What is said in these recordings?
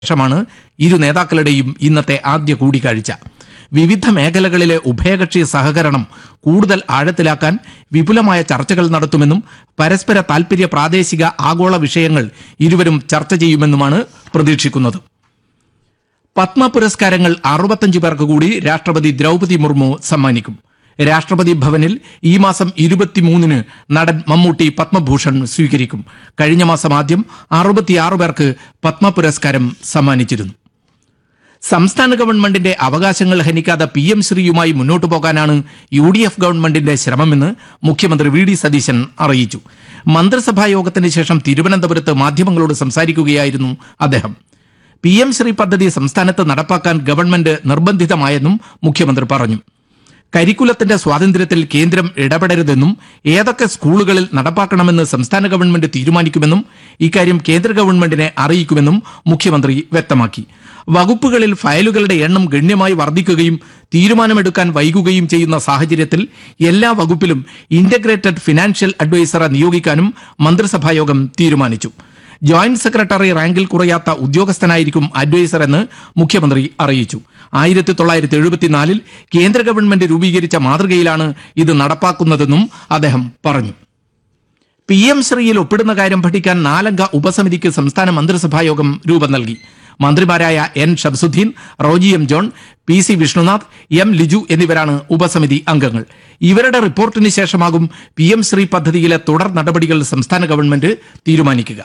ശേഷമാണ് ഇരു നേതാക്കളുടെയും ഇന്നത്തെ ആദ്യ കൂടിക്കാഴ്ച വിവിധ മേഖലകളിലെ ഉഭയകക്ഷി സഹകരണം കൂടുതൽ ആഴത്തിലാക്കാൻ വിപുലമായ ചർച്ചകൾ നടത്തുമെന്നും പരസ്പര താൽപര്യ പ്രാദേശിക ആഗോള വിഷയങ്ങൾ ഇരുവരും ചർച്ച ചെയ്യുമെന്നുമാണ് പ്രതീക്ഷിക്കുന്നത് പത്മ പുരസ്കാരങ്ങൾ അറുപത്തഞ്ച് പേർക്ക് കൂടി രാഷ്ട്രപതി ദ്രൗപതി മുർമു സമ്മാനിക്കും രാഷ്ട്രപതി ഭവനിൽ ഈ മാസം ഇരുപത്തിമൂന്നിന് നടൻ മമ്മൂട്ടി പത്മഭൂഷൺ സ്വീകരിക്കും കഴിഞ്ഞ മാസം ആദ്യം അറുപത്തിയാറ് പേർക്ക് പത്മ പുരസ്കാരം സമ്മാനിച്ചിരുന്നു സംസ്ഥാന ഗവൺമെന്റിന്റെ അവകാശങ്ങൾ ഹനിക്കാതെ പി എം ശ്രീയുമായി മുന്നോട്ടു പോകാനാണ് യു ഡി എഫ് ഗവൺമെന്റിന്റെ ശ്രമമെന്ന് മുഖ്യമന്ത്രി വി ഡി സതീശൻ അറിയിച്ചു മന്ത്രിസഭാ യോഗത്തിന് ശേഷം തിരുവനന്തപുരത്ത് മാധ്യമങ്ങളോട് സംസാരിക്കുകയായിരുന്നു അദ്ദേഹം പി എം ശ്രീ പദ്ധതി സംസ്ഥാനത്ത് നടപ്പാക്കാൻ ഗവൺമെന്റ് നിർബന്ധിതമായെന്നും മുഖ്യമന്ത്രി പറഞ്ഞു കരിക്കുലത്തിന്റെ സ്വാതന്ത്ര്യത്തിൽ കേന്ദ്രം ഇടപെടരുതെന്നും ഏതൊക്കെ സ്കൂളുകളിൽ നടപ്പാക്കണമെന്ന് സംസ്ഥാന ഗവൺമെന്റ് തീരുമാനിക്കുമെന്നും ഇക്കാര്യം കേന്ദ്ര ഗവൺമെന്റിനെ അറിയിക്കുമെന്നും മുഖ്യമന്ത്രി വ്യക്തമാക്കി വകുപ്പുകളിൽ ഫയലുകളുടെ എണ്ണം ഗണ്യമായി വർദ്ധിക്കുകയും തീരുമാനമെടുക്കാൻ വൈകുകയും ചെയ്യുന്ന സാഹചര്യത്തിൽ എല്ലാ വകുപ്പിലും ഇന്റഗ്രേറ്റഡ് ഫിനാൻഷ്യൽ അഡ്വൈസറെ നിയോഗിക്കാനും മന്ത്രിസഭായോഗം തീരുമാനിച്ചു ജോയിന്റ് സെക്രട്ടറി റാങ്കിൽ കുറയാത്ത ഉദ്യോഗസ്ഥനായിരിക്കും അഡ്വൈസർ എന്ന് മുഖ്യമന്ത്രി അറിയിച്ചു ആയിരത്തി തൊള്ളായിരത്തി എഴുപത്തിനാലിൽ കേന്ദ്ര ഗവൺമെന്റ് രൂപീകരിച്ച മാതൃകയിലാണ് ഇത് നടപ്പാക്കുന്നതെന്നും അദ്ദേഹം പറഞ്ഞു പി എം ശ്രീയിൽ ഒപ്പിടുന്ന കാര്യം പഠിക്കാൻ നാലംഗ ഉപസമിതിക്ക് സംസ്ഥാന മന്ത്രിസഭായോഗം രൂപം നൽകി മന്ത്രിമാരായ N Shamsudheen Roji M John P C Vishnunath M Liju എന്നിവരാണ് ഉപസമിതി അംഗങ്ങൾ ഇവരുടെ റിപ്പോർട്ടിന് ശേഷമാകും പി എം ശ്രീ പദ്ധതിയിലെ തുടർ നടപടികൾ സംസ്ഥാന ഗവൺമെന്റ് തീരുമാനിക്കുക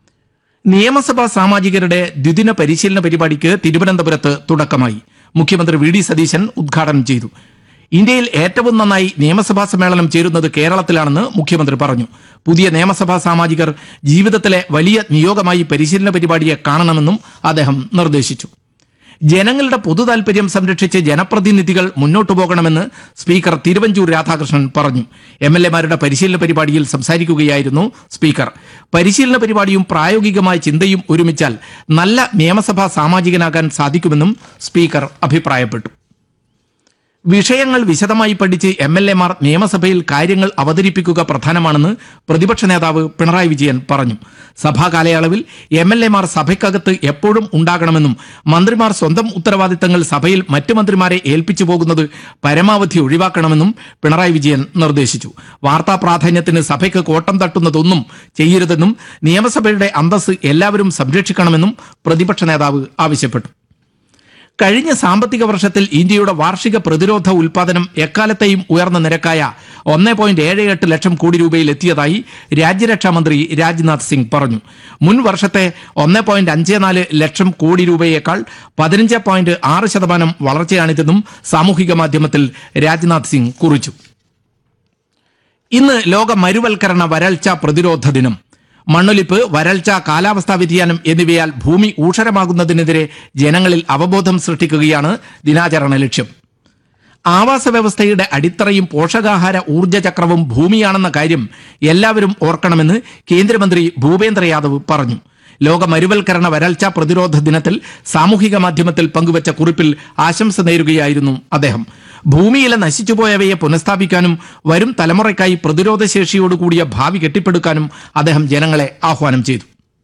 നിയമസഭാ സാമാജികരുടെ ദ്വിദിന പരിശീലന പരിപാടിക്ക് തിരുവനന്തപുരത്ത് തുടക്കമായി മുഖ്യമന്ത്രി വി ഡി സതീശൻ ഉദ്ഘാടനം ചെയ്തു ഇന്ത്യയിൽ ഏറ്റവും നന്നായി നിയമസഭാ സമ്മേളനം ചേരുന്നത് കേരളത്തിലാണെന്ന് മുഖ്യമന്ത്രി പറഞ്ഞു പുതിയ നിയമസഭാ സാമാജികർ ജീവിതത്തിലെ വലിയ നിയോഗമായി പരിശീലന പരിപാടിയെ കാണണമെന്നും അദ്ദേഹം നിർദ്ദേശിച്ചു ജനങ്ങളുടെ പൊതു താൽപര്യം സംരക്ഷിച്ച് ജനപ്രതിനിധികൾ മുന്നോട്ടു പോകണമെന്ന് സ്പീക്കർ തിരുവഞ്ചൂർ രാധാകൃഷ്ണൻ പറഞ്ഞു എം എൽ എമാരുടെ പരിശീലന പരിപാടിയിൽ സംസാരിക്കുകയായിരുന്നു സ്പീക്കർ പരിശീലന പരിപാടിയും പ്രായോഗികമായ ചിന്തയും ഒരുമിച്ചാൽ നല്ല നിയമസഭാ സാമാജികനാകാൻ സാധിക്കുമെന്നും സ്പീക്കർ അഭിപ്രായപ്പെട്ടു വിഷയങ്ങൾ വിശദമായി പഠിച്ച് എം എൽ എമാർ നിയമസഭയിൽ കാര്യങ്ങൾ അവതരിപ്പിക്കുക പ്രധാനമാണെന്ന് പ്രതിപക്ഷ നേതാവ് പിണറായി വിജയൻ പറഞ്ഞു സഭാ കാലയളവിൽ എം എൽ എമാർ സഭയ്ക്കകത്ത് എപ്പോഴും ഉണ്ടാകണമെന്നും മന്ത്രിമാർ സ്വന്തം ഉത്തരവാദിത്തങ്ങൾ സഭയിൽ മറ്റു മന്ത്രിമാരെ ഏൽപ്പിച്ചു പോകുന്നത് പരമാവധി ഒഴിവാക്കണമെന്നും പിണറായി വിജയൻ നിർദ്ദേശിച്ചു വാർത്താ പ്രാധാന്യത്തിന് സഭയ്ക്ക് കോട്ടം തട്ടുന്നതൊന്നും ചെയ്യരുതെന്നും നിയമസഭയുടെ അന്തസ് എല്ലാവരും സംരക്ഷിക്കണമെന്നും പ്രതിപക്ഷ നേതാവ് ആവശ്യപ്പെട്ടു കഴിഞ്ഞ സാമ്പത്തിക വർഷത്തിൽ ഇന്ത്യയുടെ വാർഷിക പ്രതിരോധ ഉൽപാദനം എക്കാലത്തെയും ഉയർന്ന നിരക്കായ ഒന്ന് പോയിന്റ് ഏഴ് എട്ട് ലക്ഷം കോടി രൂപയിൽ എത്തിയതായി രാജ്യരക്ഷാമന്ത്രി രാജ്നാഥ് സിംഗ് പറഞ്ഞു മുൻ വർഷത്തെ ഒന്ന് പോയിന്റ് അഞ്ച് നാല് ലക്ഷം കോടി രൂപയേക്കാൾ പതിനഞ്ച് പോയിന്റ് ആറ് ശതമാനം വളർച്ചയാണിതെന്നും സാമൂഹിക മാധ്യമത്തിൽ രാജ്നാഥ് സിംഗ് കുറിച്ചു ഇന്ന് ലോക മരുവൽക്കരണ വരൾച്ച പ്രതിരോധ ദിനം മണ്ണൊലിപ്പ് വരൾച്ച കാലാവസ്ഥാ വ്യതിയാനം എന്നിവയാൽ ഭൂമി ഊഷരമാകുന്നതിനെതിരെ ജനങ്ങളിൽ അവബോധം സൃഷ്ടിക്കുകയാണ് ദിനാചരണ ലക്ഷ്യം ആവാസ വ്യവസ്ഥയുടെ അടിത്തറയും പോഷകാഹാര ഊർജ്ജ ചക്രവും ഭൂമിയാണെന്ന കാര്യം എല്ലാവരും ഓർക്കണമെന്ന് കേന്ദ്രമന്ത്രി ഭൂപേന്ദ്ര യാദവ് പറഞ്ഞു ലോക മരുവൽക്കരണ വരൾച്ച പ്രതിരോധ ദിനത്തിൽ സാമൂഹിക മാധ്യമത്തിൽ പങ്കുവച്ച കുറിപ്പിൽ ആശംസ നേരുകയായിരുന്നു അദ്ദേഹം ഭൂമിയിലെ നശിച്ചുപോയവയെ പുനഃസ്ഥാപിക്കാനും വരും തലമുറയ്ക്കായി പ്രതിരോധശേഷിയോടുകൂടിയ ഭാവി കെട്ടിപ്പടുക്കാനും അദ്ദേഹം ജനങ്ങളെ ആഹ്വാനം ചെയ്തു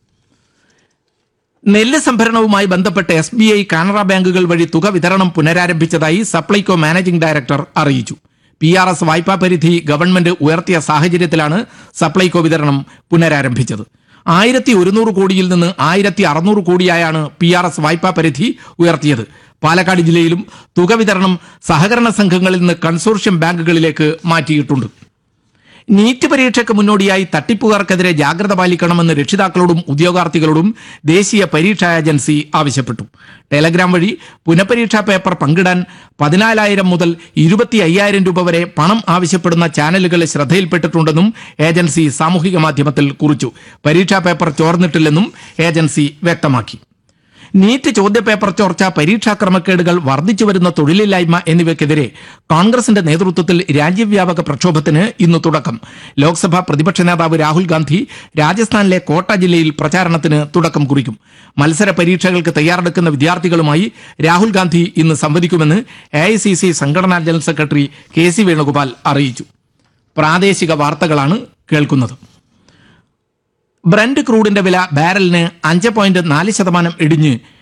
നെല്ല് സംഭരണവുമായി ബന്ധപ്പെട്ട് എസ് ബി ഐ കാനറ ബാങ്കുകൾ വഴി തുക വിതരണം പുനരാരംഭിച്ചതായി സപ്ലൈകോ മാനേജിംഗ് ഡയറക്ടർ അറിയിച്ചു പി ആർ എസ് വായ്പാ പരിധി ഗവൺമെന്റ് ഉയർത്തിയ സാഹചര്യത്തിലാണ് സപ്ലൈകോ വിതരണം പുനരാരംഭിച്ചത് ആയിരത്തി ഒരുന്നൂറ് കോടിയിൽ നിന്ന് ആയിരത്തി അറുന്നൂറ് കോടിയായാണ് പി ആർ എസ് വായ്പാ പരിധി ഉയർത്തിയത് പാലക്കാട് ജില്ലയിലും തുക വിതരണം സഹകരണ സംഘങ്ങളിൽ നിന്ന് കൺസോർഷ്യം ബാങ്കുകളിലേക്ക് മാറ്റിയിട്ടുണ്ട് നീറ്റ് പരീക്ഷയ്ക്ക് മുന്നോടിയായി തട്ടിപ്പുകാർക്കെതിരെ ജാഗ്രത പാലിക്കണമെന്ന് രക്ഷിതാക്കളോടും ഉദ്യോഗാർത്ഥികളോടും ദേശീയ പരീക്ഷാ ഏജൻസി ആവശ്യപ്പെട്ടു ടെലഗ്രാം വഴി പുനഃപരീക്ഷാ പേപ്പർ പങ്കിടാൻ പതിനാലായിരം മുതൽ ഇരുപത്തി അയ്യായിരം രൂപ വരെ പണം ആവശ്യപ്പെടുന്ന ചാനലുകൾ ശ്രദ്ധയിൽപ്പെട്ടിട്ടുണ്ടെന്നും ഏജൻസി സാമൂഹിക മാധ്യമത്തിൽ കുറിച്ചു പരീക്ഷാ പേപ്പർ ചോർന്നിട്ടില്ലെന്നും ഏജൻസി വ്യക്തമാക്കി നീറ്റ് ചോദ്യപേപ്പർ ചോർച്ച പരീക്ഷാ ക്രമക്കേടുകൾ വർദ്ധിച്ചു വരുന്ന തൊഴിലില്ലായ്മ എന്നിവയ്ക്കെതിരെ കോൺഗ്രസിന്റെ നേതൃത്വത്തിൽ രാജ്യവ്യാപക പ്രക്ഷോഭത്തിന് ഇന്ന് തുടക്കം ലോക്സഭാ പ്രതിപക്ഷ നേതാവ് രാഹുൽ ഗാന്ധി രാജസ്ഥാനിലെ കോട്ട ജില്ലയിൽ പ്രചാരണത്തിന് തുടക്കം കുറിക്കും മത്സര പരീക്ഷകൾക്ക് തയ്യാറെടുക്കുന്ന വിദ്യാർത്ഥികളുമായി രാഹുൽ ഗാന്ധി ഇന്ന് സംവദിക്കുമെന്ന് എ സംഘടനാ general secretary K C Venugopal അറിയിച്ചു പ്രാദേശിക വാർത്തകളാണ് കേൾക്കുന്നത് ബ്രന്റ് ക്രൂഡിന്റെ വില ബാരലിന് അഞ്ച് പോയിന്റ് നാല് ശതമാനം ഇടിഞ്ഞ്